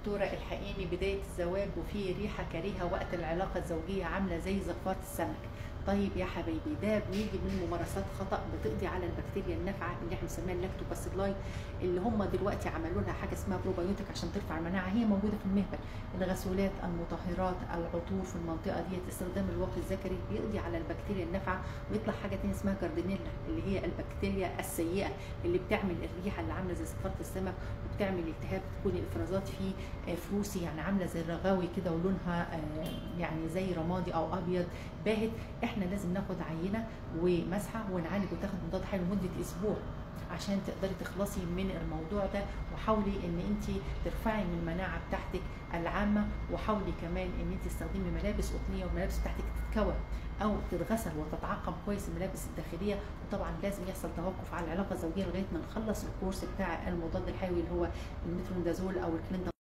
دكتورة الحقيني بداية الزواج وفي ريحة كريهة وقت العلاقة الزوجية عاملة زي زفارة السمك طيب يا حبايبي ده بيجي من ممارسات خطأ بتقضي على البكتيريا النافعة اللي احنا بنسميها اللاكتوباسيلاي اللي هم دلوقتي عملوا لها حاجة اسمها بروبايوتيك عشان ترفع المناعة هي موجودة في المهبل الغسولات المطهرات العطور في المنطقة ديت استخدام الواقي الذكري بيقضي على البكتيريا النافعة ويطلع حاجة تانية اسمها جاردينيلا اللي هي البكتيريا السيئة اللي بتعمل الريحة اللي عاملة زي زفارة السمك وبتعمل التهاب تكون الافرازات فيه فلوسي يعني عامله زي الرغاوي كده ولونها يعني زي رمادي او ابيض باهت احنا لازم ناخد عينه ومسحه ونعالج وتاخد مضاد حيوي لمده اسبوع عشان تقدري تخلصي من الموضوع ده وحاولي ان انت ترفعي من المناعه بتاعتك العامه وحاولي كمان ان انت تستخدمي ملابس قطنيه والملابس بتاعتك تتكوى او تتغسل وتتعقم كويس الملابس الداخليه وطبعا لازم يحصل توقف على العلاقه الزوجيه لغايه ما نخلص الكورس بتاع المضاد الحيوي اللي هو المتروندازول او الكلينداميد